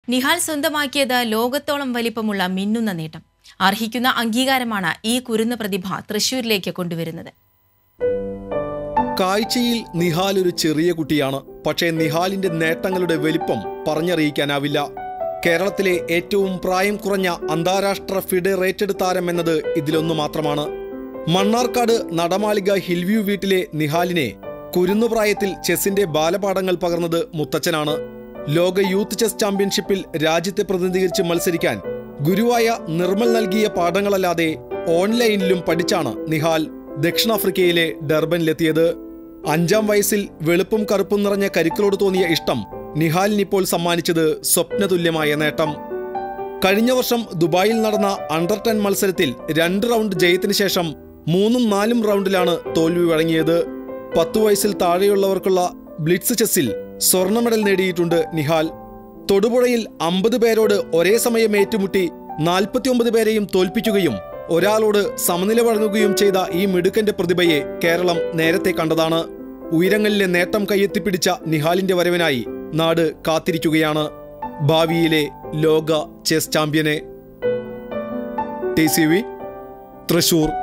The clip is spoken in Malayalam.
നിഹാൽ സ്വന്തമാക്കിയത് ലോകത്തോളം വലിപ്പമുള്ള മിന്നുന്ന നേട്ടം അർഹിക്കുന്ന അംഗീകാരമാണ് ഈ കുരുന്ന പ്രതിഭ തൃശൂരിലേക്ക് കൊണ്ടുവരുന്നത് കാഴ്ചയിൽ നിഹാൽ ഒരു ചെറിയ കുട്ടിയാണ് പക്ഷേ നിഹാലിന്റെ നേട്ടങ്ങളുടെ വലിപ്പം പറഞ്ഞറിയിക്കാനാവില്ല കേരളത്തിലെ ഏറ്റവും പ്രായം കുറഞ്ഞ അന്താരാഷ്ട്ര ഫിഡെ റേറ്റഡ് താരം എന്നത് ഇതിലൊന്നു മാത്രമാണ് മണ്ണാർക്കാട് നടമാളിക ഹിൽവ്യൂ വീട്ടിലെ നിഹാലിനെ കുരുന്നുപ്രായത്തിൽ ചെസ്സിന്റെ ബാലപാഠങ്ങൾ പകർന്നത് മുത്തച്ഛനാണ് ലോക യൂത്ത് ചെസ് ചാമ്പ്യൻഷിപ്പിൽ രാജ്യത്തെ പ്രതിനിധീകരിച്ച് മത്സരിക്കാൻ ഗുരുവായ നിർമ്മൽ നൽകിയ പാഠങ്ങളല്ലാതെ ഓൺലൈനിലും പഠിച്ചാണ് നിഹാൽ ദക്ഷിണാഫ്രിക്കയിലെ ഡർബനിലെത്തിയത് അഞ്ചാം വയസ്സിൽ വെളുപ്പും കറുപ്പും നിറഞ്ഞ കരിക്കളോട് തോന്നിയ ഇഷ്ടം നിഹാലിനിപ്പോൾ സമ്മാനിച്ചത് സ്വപ്നതുല്യമായ നേട്ടം കഴിഞ്ഞ വർഷം ദുബായിൽ നടന്ന അണ്ടർ ടെൻ മത്സരത്തിൽ രണ്ട് റൗണ്ട് ജയത്തിന് ശേഷം മൂന്നും നാലും റൗണ്ടിലാണ് തോൽവി വഴങ്ങിയത് പത്തു വയസ്സിൽ താഴെയുള്ളവർക്കുള്ള ബ്ലിറ്റ്സ് ചെസ്സിൽ സ്വർണ്ണ മെഡൽ നേടിയിട്ടുണ്ട് നിഹാൽ തൊടുപുഴയിൽ അമ്പത് പേരോട് ഒരേ സമയം ഏറ്റുമുട്ടി നാൽപ്പത്തിയൊമ്പത് പേരെയും തോൽപ്പിക്കുകയും ഒരാളോട് സമനില വഴങ്ങുകയും ചെയ്ത ഈ മിടുക്കന്റെ പ്രതിഭയെ കേരളം നേരത്തെ കണ്ടതാണ് ഉയരങ്ങളിലെ നേട്ടം കയ്യെത്തിപ്പിടിച്ച നിഹാലിന്റെ വരവിനായി നാട് കാത്തിരിക്കുകയാണ് ഭാവിയിലെ ലോക ചെസ് ചാമ്പ്യനെ ടി സി വി തൃശൂർ